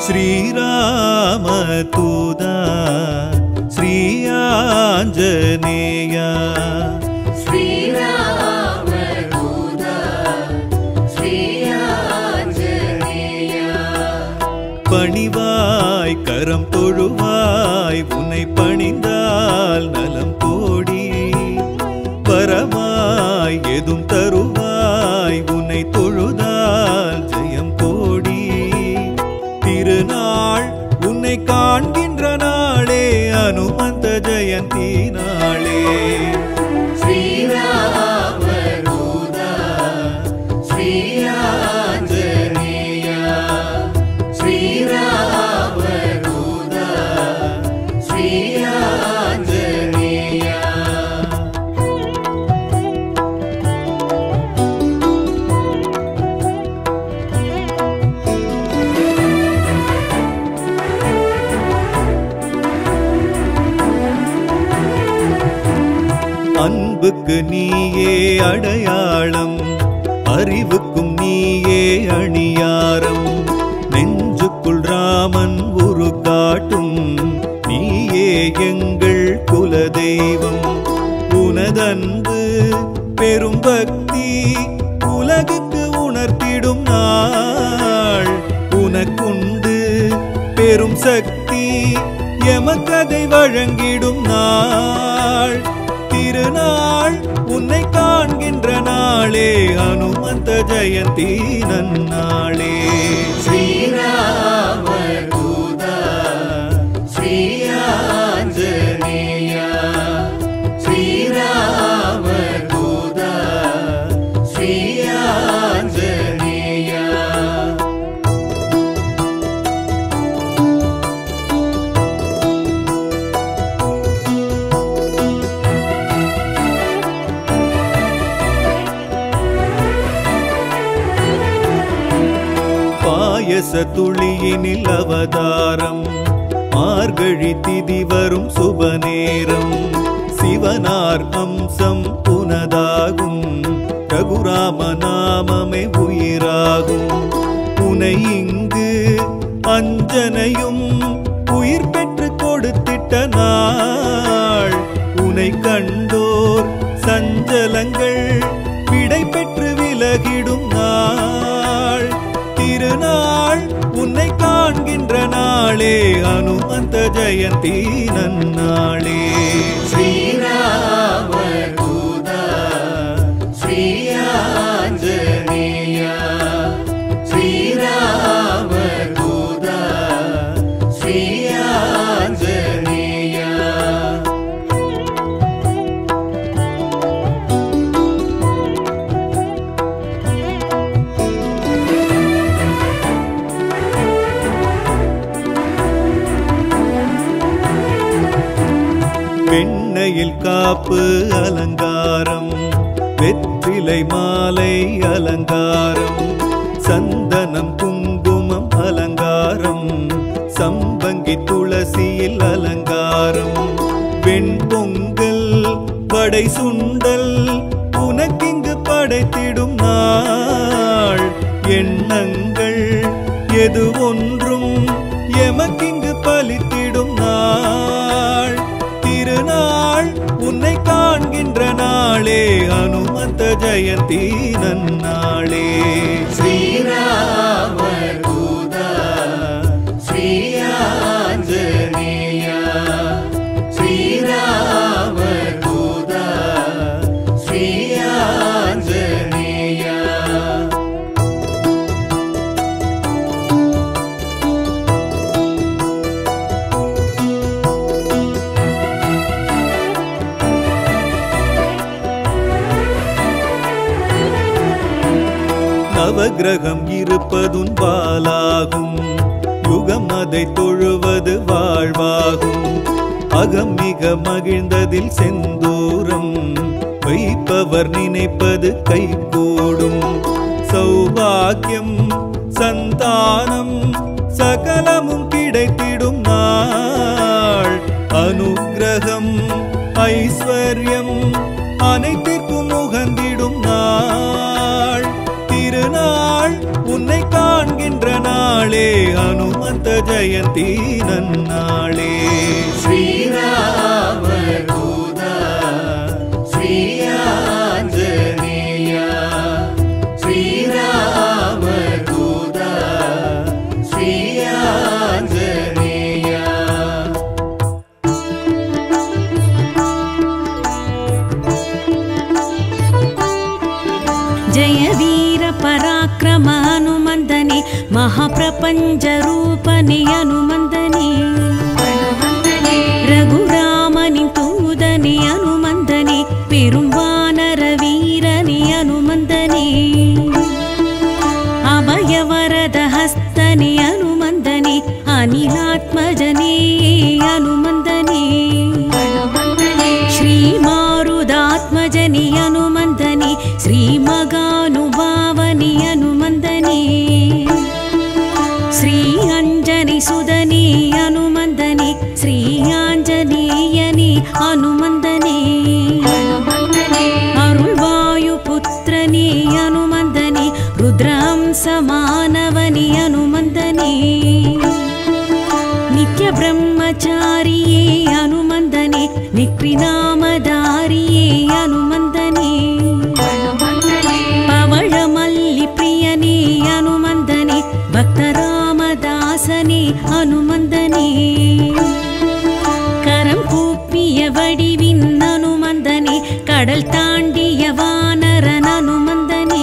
श्रीरामतूदा श्रीयाञ्जनेया श्रीरामदूता श्रीयाञ्जनेया பணிவாய் கரம் தொழுவாய் உன்னை பணிந்தால் நலம் கோடி வரமாய் எதும் தருவாய் உன்னை தொழுதால் ஜெயம் கோடி திருநாள் உன்னை காண்கின்ற நாளே அனுமந்த ஜெயந்தி நாளே श्रीरामदूता श्रीयाञ्जनेया श्रीरामदूता श्रीयाञ्जनेया அன்புக்கு நீயே அடையாளம் அறிவுக்கும் நீயே அணியாரம் நெஞ்சுக்குள் ராமன் ஒரு காட்டும் நீயே எங்கள் குலதெய்வம் உனதன்பு பெரும் பக்தி உலகுக்கு உணர்த்திடும் நாள் உனக்குண்டு பெரும் சக்தி எமக்கதை வழங்கிடும் நாள் திருநாள் உன்னை காண்கின்ற நாளே அனுமந்த ஜெயந்தி நன்னாளே श्रीरामदूता श्रीयाञ्जनेया श्रीरामदूता श्रीयाञ्जनेया பாயச துளியினில் அவதாரம் மார்கழி திதி வரும் சுபநேரம் சிவனார் அம்சம் புனதாகும் ரகுராம நாமமே உயிராகும் உனை இங்கு அஞ்சனையும் உயிர் பெற்று கொடுத்திட்ட நாள் உனை கண்டோர் சஞ்சலங்கள் விடை பெற்று விலகிடும் நாள் திருநாள் உன்னை காண்கின்ற நாளே அனுமந்த ஜெயந்தி நன்னாளே श्रीरामदूता श्रीयाञ्जनेया श्रीरामदूता श्रीयाञ्जनेया வெண்ணையில் காப்பு அலங்காரம் வெற்றிலை மாலை அலங்காரம் சந்தனம் குங்குமம் அலங்காரம் சம்பங்கி துளசியில் அலங்காரம் வெண்பொங்கல் படை சுண்டல் உனக்கிங்கு படைத்திடும் நாள் எண்ணங்கள் எது ஒன்றும் எமக்கிங்கு பலித்திடும் நாள் திருநாள் உன்னை காண்கின்ற நாளே அனுமந்த ஜெயந்தி நன்னாளே श्रीरामदूता श्रीयाञ्जनेया श्रीरामदूता श्रीयाञ्जनेया நவகிரகம் இருப்பதுன் பாலாகும் யுகம் அதை தொழுவது வாழ்வாகும் அகம் மிக மகிழ்ந்ததில் செந்தூரம் வைப்பவர் நினைப்பது கைகூடும் சௌபாக்கியம் சந்தானம் சகலமும் கிடைத்திடும் நாள் அனுக்கிரகம் ஐஸ்வர்யம் அனைத்திற்கும் உகந்திடும் நாள் திருநாள் உன்னை காண்கின்ற வென்ற நாளே ஹனுமந்த ஜெயந்தி நன்னாளே श्रीराम दूता श्रीयाञ्जनेया श्रीराम दूता श्रीयाञ्जनेया ಜಯ ವೀರ ಪರಾಕ್ರಮ ಹನುಮಂದನೆ ಮಹಾಪ್ರಪಂಚ ರೂಪನೆ ಹನುಮಂದನೆ ರಘುರಾಮನಿನ್ ತೂದನೆ ಹನುಮಂದನೆ ಪೆರುಂಬಾನರ ವೀರನೆ ಹನುಮಂದನೆ ಅಭಯವರದ ಹಸ್ತನೆ ಹನುಮಂದನೆ ಅನಿಲಾತ್ಮಜನೇ ಹನುಮಂದನೆ ಶ್ರೀಮಾರುದಾತ್ಮಜನಿ ಹನುಮಂದನೆ ಶ್ರೀಮಗಾನುಭಾವನಿ ಹನುಮಂದನೆ ಶ್ರೀ ಅಂಜನಿ ಸುಧನಿ ಹನುಮಂದನೆ ಶ್ರೀ ಆಂಜನೇಯನಿ ಹನುಮಂದನೆ ಅರುಳ್ವಾಯು ಪುತ್ರನೇ ಹನುಮಂದನೆ ರುದ್ರಹಂಸ ಮಾನವನಿ ಹನುಮಂದನೆ ನಿತ್ಯ ಬ್ರಹ್ಮಚಾರಿಯೇ ಹನುಮಂದನೆ ನಿಕ್ರಿನಾಮಧಾರಿಯೇ ಹನುಮಂದನೆ ಪವಳಮಲ್ಲಿ ಪ್ರಿಯನೇ ಹನುಮಂದನೆ ಭಕ್ತರಾಮದಾಸನೇ ಹನುಮಂದನೆ கரம் கூப்பிய வடிவின் அனுமந்தனே கடல் தாண்டிய வானரன் அனுமந்தனே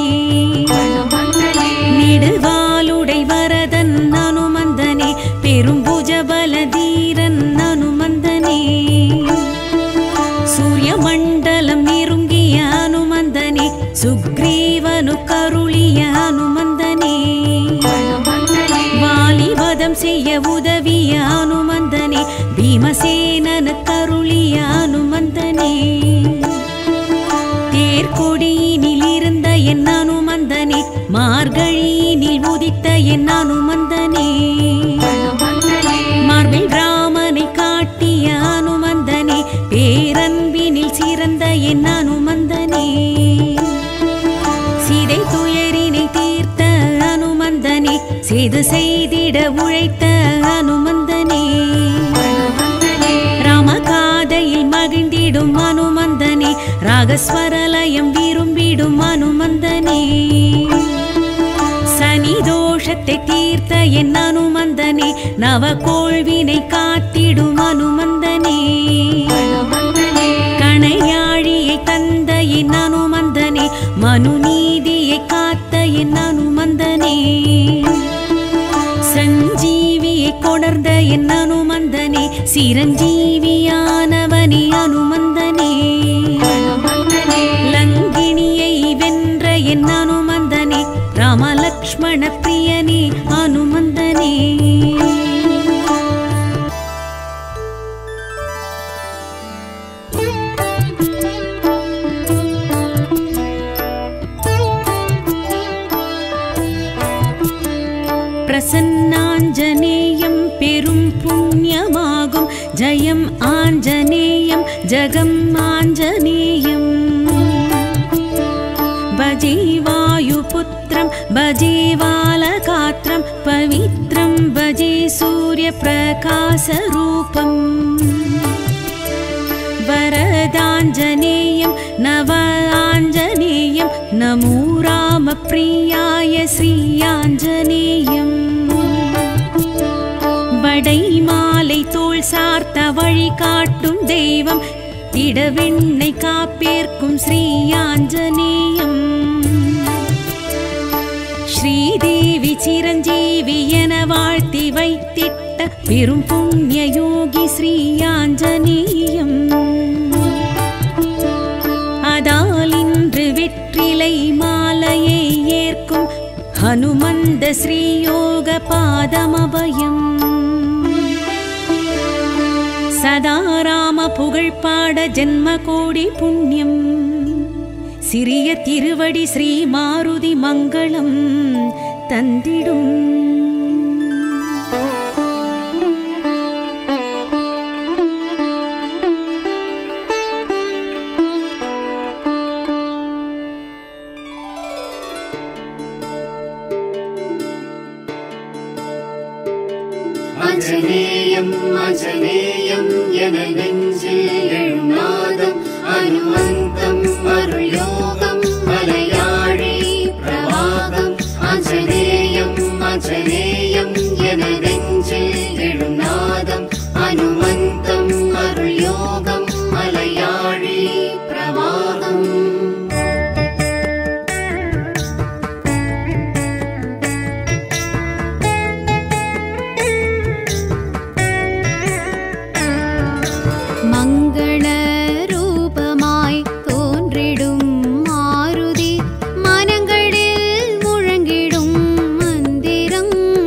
நெடுவாலுடை வரதன் அனுமந்தனே பெரும்புஜபல தீரன் அனுமந்தனே சூரிய மண்டலம் நெருங்கிய அனுமந்தனே சுக்ரீவனு கருளிய அனுமந்தனே வாலிவதம் செய்ய உதவிய அனுமந்தனே பீமசேனனு கருளிய அனுமந்தனே தேர்கொடியினில் இருந்த என் அனுமந்தனே மார்கழியினில் உதித்த என் அனுமந்தனே மார்பில் ராமனை காட்டிய அனுமந்தனே பேரன்பினில் சிறந்த என் அனுமந்தனே சீதை துயரினை தீர்த்த அனுமந்தனே செய்து செய்திட உழைத்த அனுமந்தனே ராமகாதையில் மகிழ்ந்திடும் அனுமந்தனே ராகஸ்வரலயம் விரும்பிடும் அனுமந்தனே சனி தோஷத்தை தீர்த்த என் அனுமந்தனே நவகோள்வினை காத்திடும் அனுமந்தனே கணையாழியை தந்த என் அனுமந்தனே மனுநீதியை காத்த என் அனுமந்தனே சஞ்சீவியை கொணர்ந்த என் அனுமந்தனே சிரஞ்சீவியானவனே அனுமந்தனே லங்கிணியை வென்ற என் அனுமந்தனே ராமலக்ஷ்மண பிரியனே அனுமந்தனே பிரசன்னாஞ்சனேயம் பெரும் புண்ணியமாகும் ஜெயம் ஆஞ்சநேயம் ஜகம் ஆஞ்சநேயம் भजे वायुपुत्रं भजे बालगात्रं पवित्रं भजे सूर्यप्रकाशरूपम् वरदाञ्जनेयं नव आञ्जनेयं नमो रामप्रियाय श्रीयाञ्जनेयम् வடை மாலை தோள் சார்த்த வழி காட்டும் தெய்வம் இடவெண்ணை காப்பேற்கும் ஸ்ரீ ஆஞ்சநேயம் ஸ்ரீதேவி சிரஞ்சீவி என வாழ்த்தி வைத்திட்ட பெரும் புண்ணிய யோகி ஸ்ரீ ஆஞ்சநேயம் அதால் இன்று வெற்றிலை மாலையை ஏற்கும் ஹனுமந்த ஸ்ரீயோக பாதமபயம் சதா ராம புகழ் பாட ஜென்ம கோடி புண்ணியம் சிறிய திருவடி ஸ்ரீ மாருதி மங்களம் தந்திடும் அஜனேயம் அஜனேயம் என நெஞ்சில் எழுநாதம் அனுமந்தம் அருள் யோகம் மலையாழி பிரவாகம் அஜனேயம் அஜனேயம் என நெஞ்சில் எழுநாதம் அனுமந்தம் அருள் யோகம் மலையாழி பிரவாகம் மங்கள ரூபமாய் தோன்றிடும் மாருதி மனங்களில் முழங்கிடும் மந்திரம்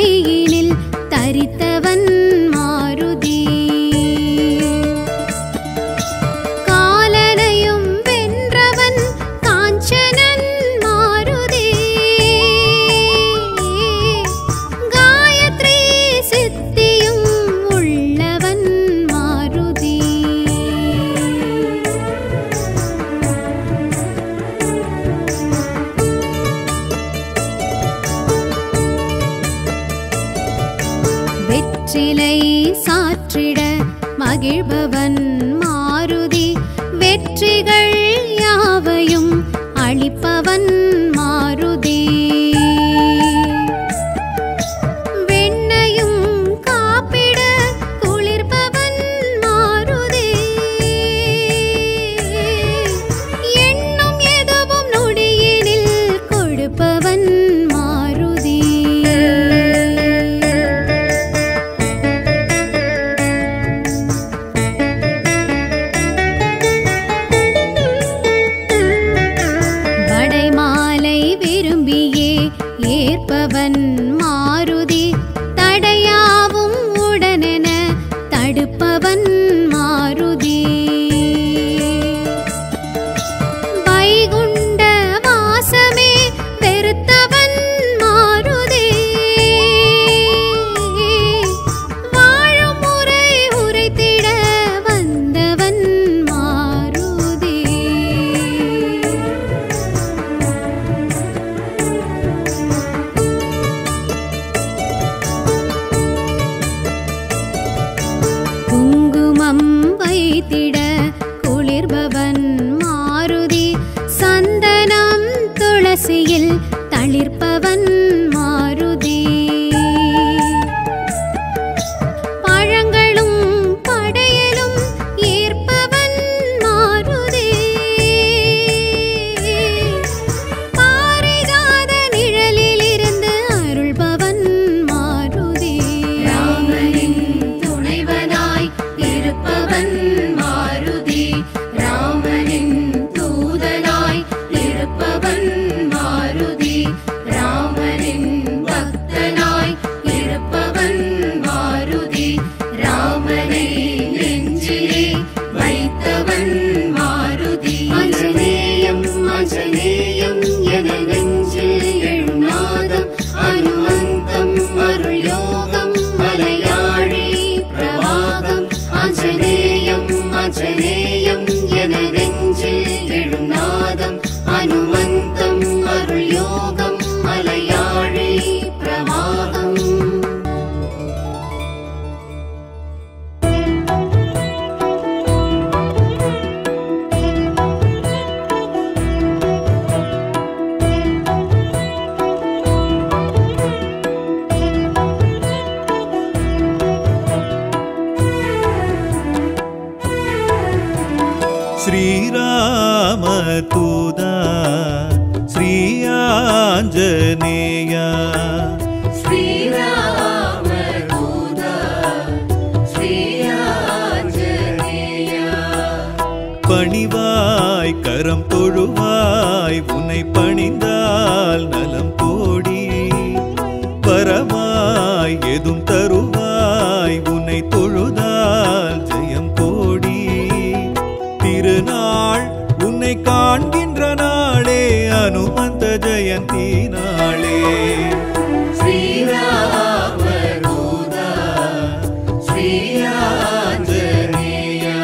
மடியினில் தரித்தவன் மாருதி காலனையும் வென்றவன் காஞ்சனன் மாருதி காயத்ரி சித்தியும் உள்ளவன் மாருதி வெற்றிலை சாற்றிட மகிழ்பவன் மாருதி வெற்றிகள் யாவையும் அளிப்பவன் மாருதி வெண்ணையும் காப்பிட குளிர்பவன் மாருதி எண்ணும் எதுவும் நொடியினில் கொடுப்பவன் மாருதி வடைமாலை விரும்பியே ஏற்பவன் மாருதி தடையாவும் உடனென தடுப்பவன் மாருதி வைகுண்ட வாசமே வெறுத்தவன் மாருதி வாழும் முறை உரைத்திட வந்தவன் மாருதி குங்குமம் வைத்திட குளிர்பவன் மாருதி சந்தனம் துளசியில் தளிர்ப்பவன் மாருதி பழங்களும் படையலும் ஏற்பவன் மாருதி பாரிஜாத நிழலிலிருந்து அருள்பவன் மாருதி ராமனின் துணைவனாய் இருப்பவன் மாருதி ராமனின் தூதனாய் இருப்பவன் மாருதி ராமனின் பக்தனாய் இருப்பவன் மாருதி ராமனை நெஞ்சிலே வைத்தவன் மாருதி அஜனேயம் அஜனேயம் என நெஞ்சில் எழுநாதம் அனுமந்தம் அருள் யோகம் மலையாழி பிரவாகம் அஜனேயம் அஜனேயம் என நெஞ்சில் எழுநாதம் அனுமந்தம் அருள் யோகம் மலையாழி பிரவாகம் శ్రీరామతూదా శ్రీ ఆంజనేయ ஸ்ரீராம தூதா ஸ்ரீயாஞ்சனேயா பணிவாய் கரம் தொழுவாய் உன்னை பணிந்தால் நலம் கோடி வரமாய் எதும் தருவாய் உன்னை தொழுதால் ஜெயம் கோடி திருநாள் உன்னை காண்கின்ற நாளே அனுமந்த ஜெயந்தி நாளே ஸ்ரீராம தூதா ஸ்ரீயாஞ்சனேயா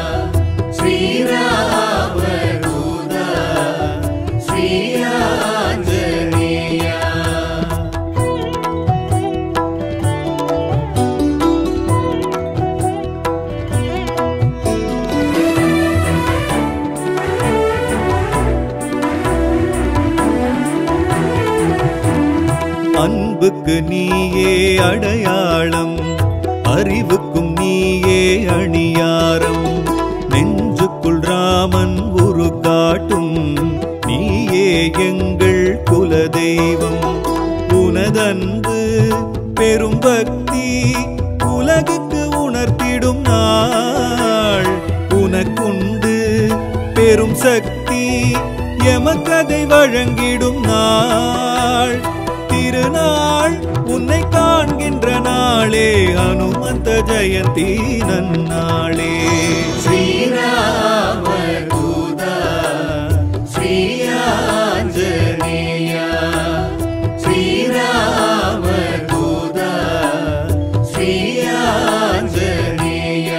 ஸ்ரீராம தூதா ஸ்ரீயாஞ்சனேயா அன்புக்கு நீயே அடையாளம் அறிவுக்கும் நீயே அணியாரம் நெஞ்சுக்குள் ராமன் உரு காட்டும் நீயே எங்கள் குலதெய்வம் உனதன்பு பெரும் பக்தி உலகுக்கு உணர்த்திடும் நாள் உனக்குண்டு பெரும் சக்தி எமக்கதை வழங்கிடும் நாள் திரு திருநாள் உன்னை காண்கின்ற நாளே அனுமந்த ஜெயந்தி நன்னாளே ஸ்ரீராம தூதா ஸ்ரீயாஞ்சனேயா ஸ்ரீராம தூதா ஸ்ரீயாஞ்சனேயா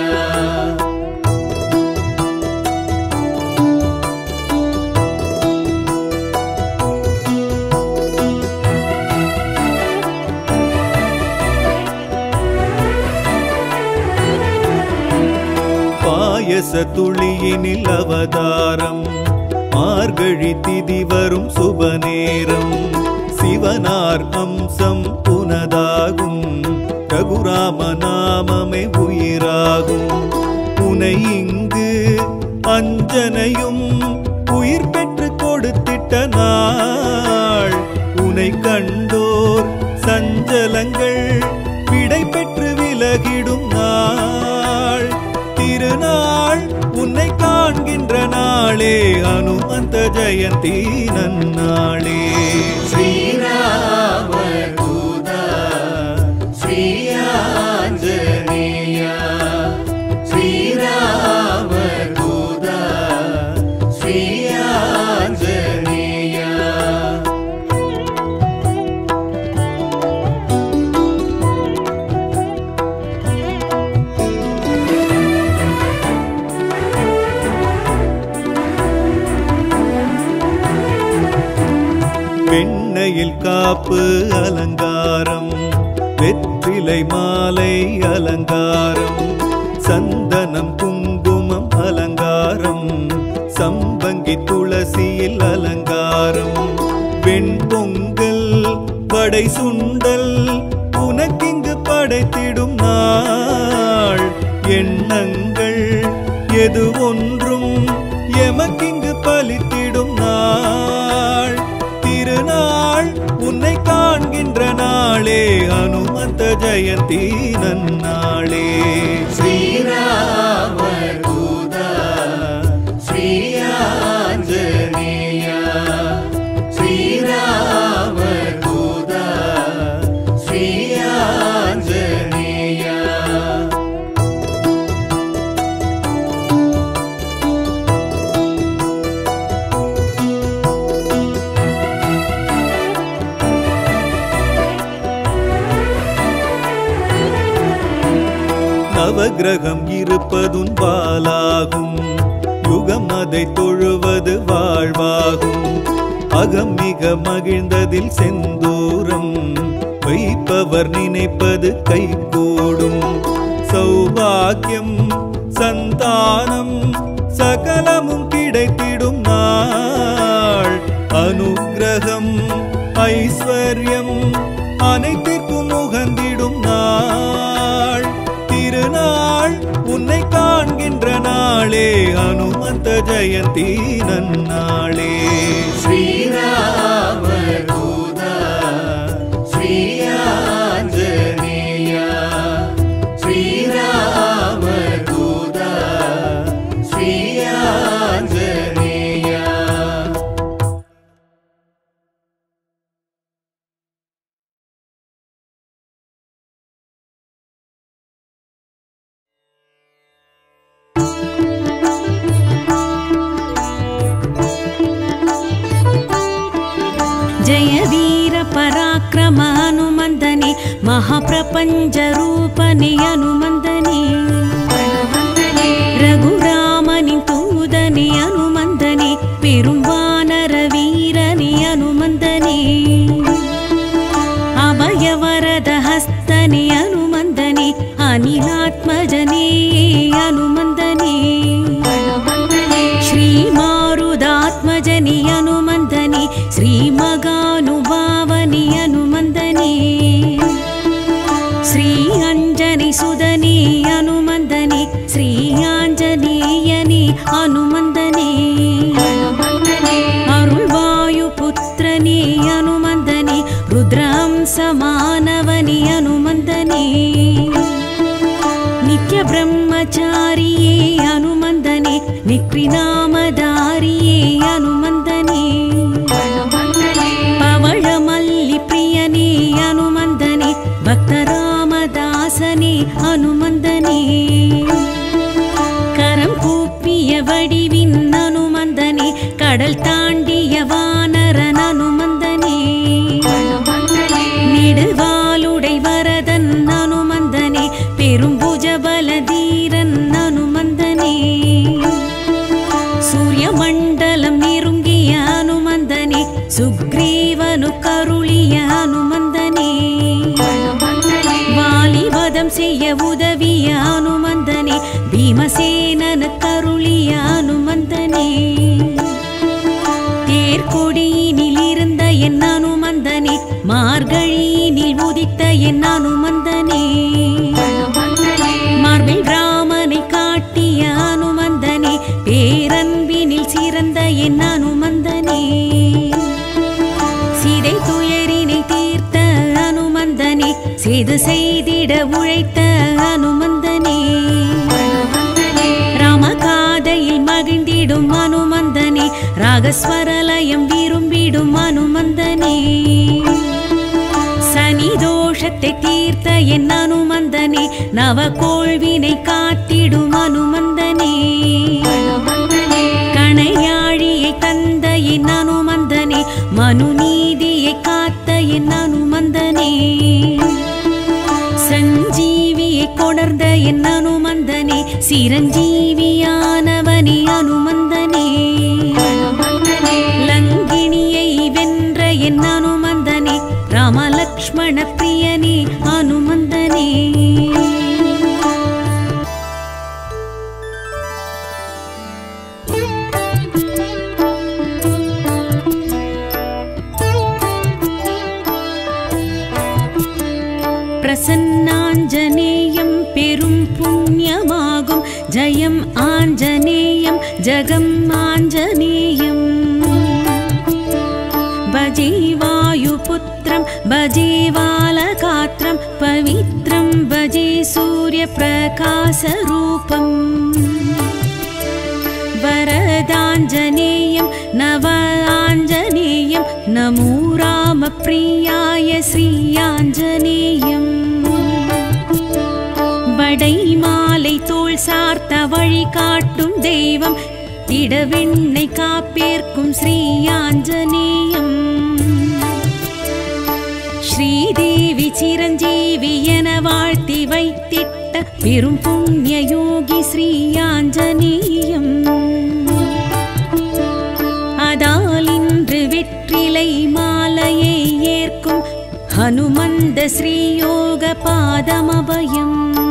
பாயச துளியினில் அவதாரம் மார்கழி திதி வரும் சுபநேரம் சிவனார் அம்சம் புனதாகும் ரகுராம நாமமே உயிராகும் உனை இங்கு அஞ்சனையும் உயிர் பெற்று கொடுத்திட்ட நாள் உனை கண்டோர் சஞ்சலங்கள் விடை பெற்று விலகிடும் நாள் திருநாள் உன்னை காண்கின்ற நாளே அனுமந்த ஜெயந்தி நன்னாளே ஸ்ரீராம தூதா ஸ்ரீயாஞ்சனேயா ஸ்ரீராம தூதா ஸ்ரீயாஞ்சனேயா வெண்ணையில் காப்பு அலங்காரம் வெற்றிலை மாலை அலங்காரம் சந்தனம் குங்குமம் அலங்காரம் சம்பங்கி துளசியில் அலங்காரம் வெண்பொங்கல் வடை சுண்டல் உனக்கிங்கு படைத்திடும் நாள் எண்ணங்கள் எது ஒன்றும் எமக்கிங்கு பலித்திடும் நாள் திருநாள் உன்னை காண்கின்ற நாளே அனுமந்த ஜெயந்தி நன்னாளே ஸ்ரீராம தூதா ஸ்ரீயாஞ்சனேயா ஸ்ரீராம தூதா ஸ்ரீயாஞ்சனேயா நவகிரகம் இருப்பதும் பாலாகும் யுகம் அதை தொழுவது வாழ்வாகும் அகம் மிக மகிழ்ந்ததில் செந்தூரம் வைப்பவர் நினைப்பது கைகூடும் சௌபாக்கியம் சந்தானம் சகலமும் கிடைத்திடும் நாள் அனுக்கிரகம் ஐஸ்வர்யம் அனைத்திற்கும் உகந்திடும் நாள் திருநாள் உன்னை காண்கின்ற நாளே அனுமந்த ஜெயந்தி நன்னாளே ஸ்ரீராம தூதா ஸ்ரீயாஞ்சனேயா ஸ்ரீராம தூதா ஸ்ரீயாஞ்சனேயா ಜಯ ವೀರ ಪರಾಕ್ರಮ ಹನುಮಂದನೆ ಮಹಾಪ್ರಪಂಚ ರೂಪನೆ ಹನುಮಂದನೆ ರಘುರಾಮನಿನ್ ತೂದನೆ ಹನುಮಂದನೆ ಪೆರುಂವಾನರ ವೀರನೆ ಹನುಮಂದನೆ ಅಭಯವರದ ಹಸ್ತನೆ ಹನುಮಂದನೆ ಅನಿಲಾತ್ಮಜನೇ ಹನುಮಂದನೆ ಶ್ರೀಮಾರುದಾತ್ಮಜನಿ ಹನುಮಂದನೆ ಶ್ರೀಮಗಾನುಭಾವನಿ ಹನುಮಂದನೆ ಶ್ರೀ ಅಂಜನಿ ಸುಧನಿ ಹನುಮಂದನೆ ಶ್ರೀ ಆಂಜನೇಯನಿ ಹನುಮಂದನೆ ಅರುಳ್ವಾಯು ಪುತ್ರನೇ ಹನುಮಂದನೆ ರುದ್ರಾಂಸ ಮಾನವನಿ ಹನುಮಂದನೆ ನಿತ್ಯ ಬ್ರಹ್ಮಚಾರಿಯೇ ಹನುಮಂದನೆ ನಿತ್ರಿನಾಮಧಾರಿಯೇ ಹನುಮಂದನೆ ಪವಳಮಲ್ಲಿ ಪ್ರಿಯನೇ வாசனே அனுமந்தனே கரம் கூப்பிய வடிவின் அனுமந்தனே கடல் தாண்டிய வானரன் அனுமந்தனே நெடுவாலுடை வரதன் அனுமந்தனே பெரும் புஜபல தீரன் அனுமந்தனே சூரிய மண்டலம் நெருங்கிய அனுமந்தனே சுக்ரீவனு கருளிய அனுமந்தனே வாலிபதம் செய்ய உதவிய அனுமந்தனே பீமசேனனு கருளிய அனுமந்தனே தேர்கொடியினில் இருந்த என் அனுமந்தனே மார்கழியினில் உதித்த என் அனுமந்தனே மார்பில் ராமனை காட்டிய அனுமந்தனே பேரன்பினில் சிறந்த என் அனுமந்தனே சீதை துயரினை தீர்த்த அனுமந்தனே செய்து செய்திட உழைத்த அனுமந்தனே ராமகாதையில் மகிழ்ந்திடும் அனுமந்தனே ராகஸ்வரலயம் விரும்பிடும் அனுமந்தனே சனி தோஷத்தை தீர்த்த என் அனுமந்தனே நவகோள்வினை காத்திடும் அனுமந்தனே கணையாழியை தந்த என் அனுமந்தனே மனுநீதியை காத்த என் அனுமந்தனே சஞ்சீவியை கொணர்ந்த என் அனுமந்தனே சிரஞ்சீவியானவனே அனுமந்தனே லங்கிணியை வென்ற என் அனுமந்தனே ராமலக்ஷ்மண பிரியனே அனுமந்தனே பிரசன்னாஞ்சனேயம் பெரும் புண்ணியமாகும் ஜெயம் ஆஞ்சநேயம் ஜெகம் ஆஞ்சநேயம் भजे वायुपुत्रं भजे बालगात्रं पवित्रं भजे सूर्यप्रकाशरूपम् वरदाञ्जनेयं नव आञ्जनेयं नमो रामप्रियाय श्रीयाञ्जनेयम् வடை மாலை தோள் சார்த்த வழி காட்டும் தெய்வம் இடவெண்ணை காப்பேற்கும் ஸ்ரீயாஞ்சனேயம் ஸ்ரீதேவி சிரஞ்சீவி என வாழ்த்தி வைத்திட்ட பெரும் புண்ணிய யோகி ஸ்ரீயாஞ்சனேயம் அதால் இன்று வெற்றிலை மாலையை ஏற்கும் ஹனுமந்த ஸ்ரீயோக பாதமபயம்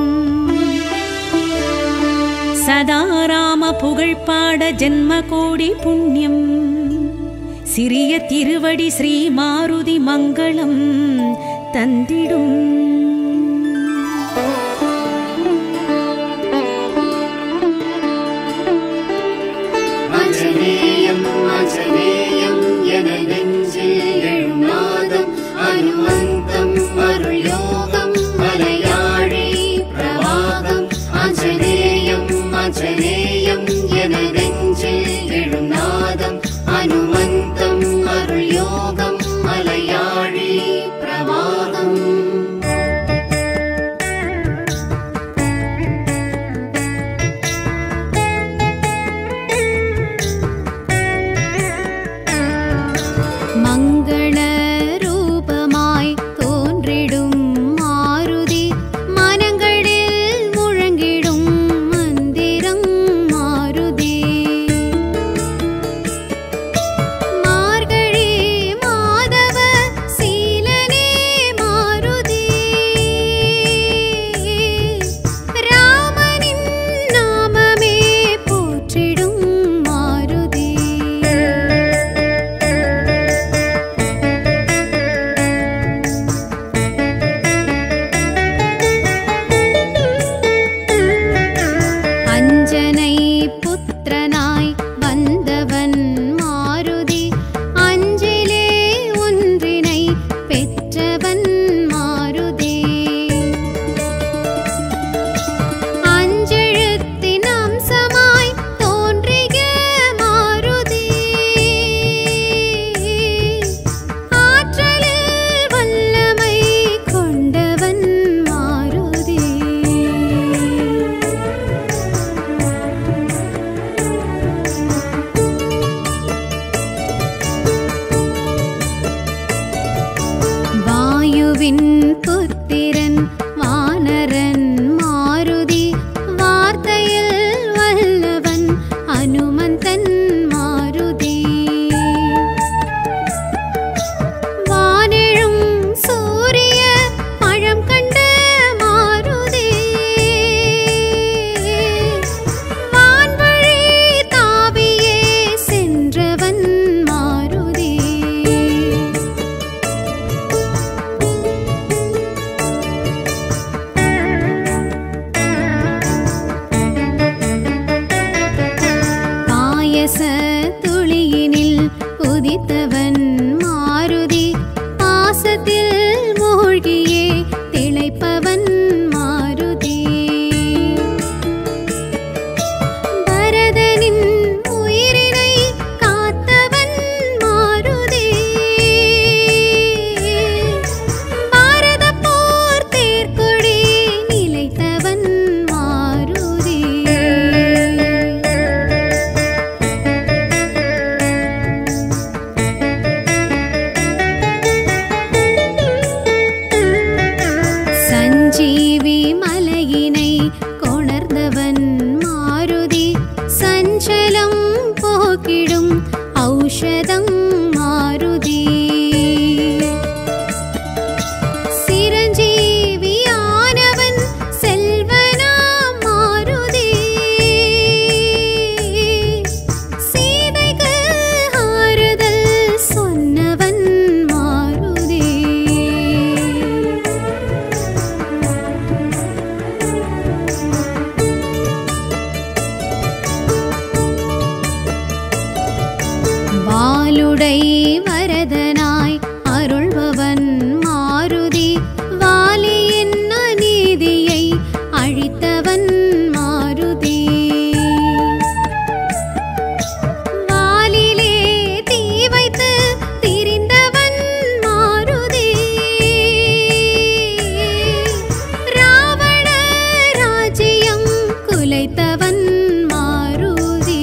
சதா ராம புகழ் பாட ஜென்ம கோடி புண்ணியம் சிறிய திருவடி ஸ்ரீ மாருதி மங்களம் தந்திடும் அஜனேயம் அஜனேயம் என நெஞ்சில் எழுநாதம் அனுமந்தம் அருள் யோகம் மலையாழி பிரவாகம் அஜனேயம் அஜனேயம் என நெஞ்சில் எழுநாதம் அனுமந்தம் அருள் யோகம் மலையாழி பிரவாகம் சிரஞ்சீவி மலையினை கொணர்ந்தவன் மாருதி சஞ்சலம் போக்கிடும் ஔஷதம் மாருதி சிரஞ்சீவியானவன் செல்வனாம் மாருதி சீதைக்கு ஆறுதல் சொன்னவன் மாருதி வாலுடை வரதனாய் அருள்பவன் மாருதி வாலியின் அநீதியை அழித்தவன் மாருதி வாலிலே தீ வைத்து திரிந்தவன் மாருதி ராவண ராஜ்யம் குலைத்தவன் மாருதி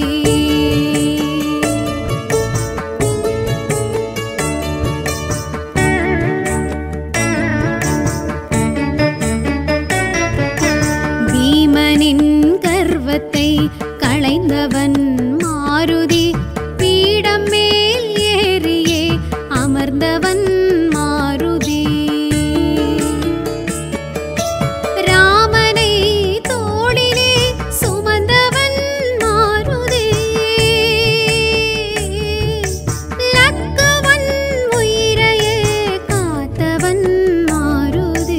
பீமனின் கர்வத்தை களைந்தவன் மாருதி பீடம் மேல் ஏறியே அமர்ந்தவன் மாருதி ராமனை தோளிலே சுமந்தவன் மாருதி லக்குவன் உயிரையே காத்தவன் மாருதி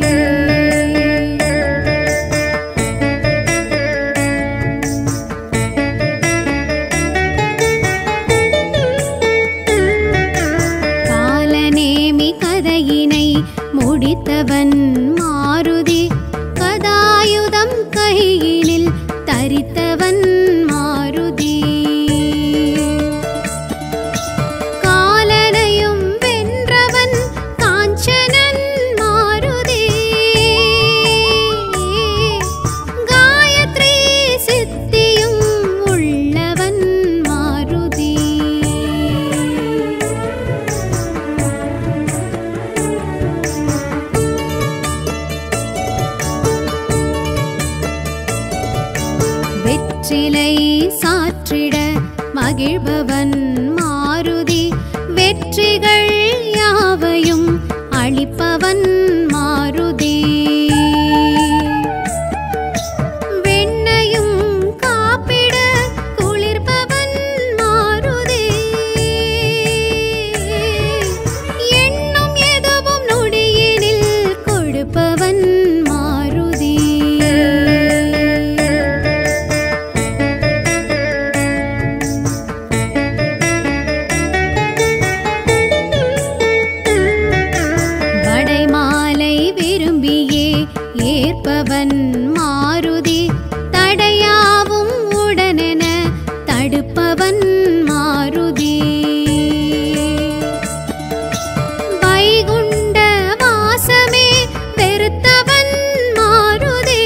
காலநேமி கதையினை முடித்தவன் மாருதி கதாயுதம் கையினில் தரித்தவன் மாருதி காலனையும் வென்றவன் காஞ்சனன் மாருதி காயத்ரி சித்தியும் உள்ளவன் மாருதி வெற்றிலை சாற்றிட மகிழ்பவன் மாருதி வெற்றிகள் யாவையும் அளிப்பவன் மாருதி வெண்ணையும் காப்பிட குளிர்பவன் மாருதி எண்ணும் எதுவும் நொடியினில் கொடுப்பவன் மாருதி வடைமாலை விரும்பியே ஏற்பவன் மாருதி தடையாவும் உடனென தடுப்பவன் மாருதி வைகுண்ட வாசமே வெறுத்தவன் மாருதி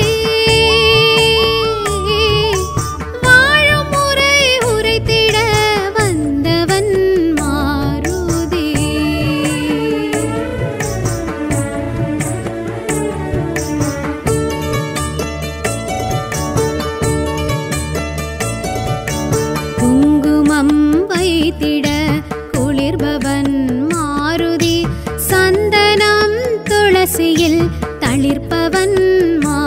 வாழும் முறை உரைத்திட வந்தவன் மாருதி குங்குமம் வைத்திட குளிர்பவன் மாருதி சந்தனம் துளசியில் தளிர்ப்பவன் மா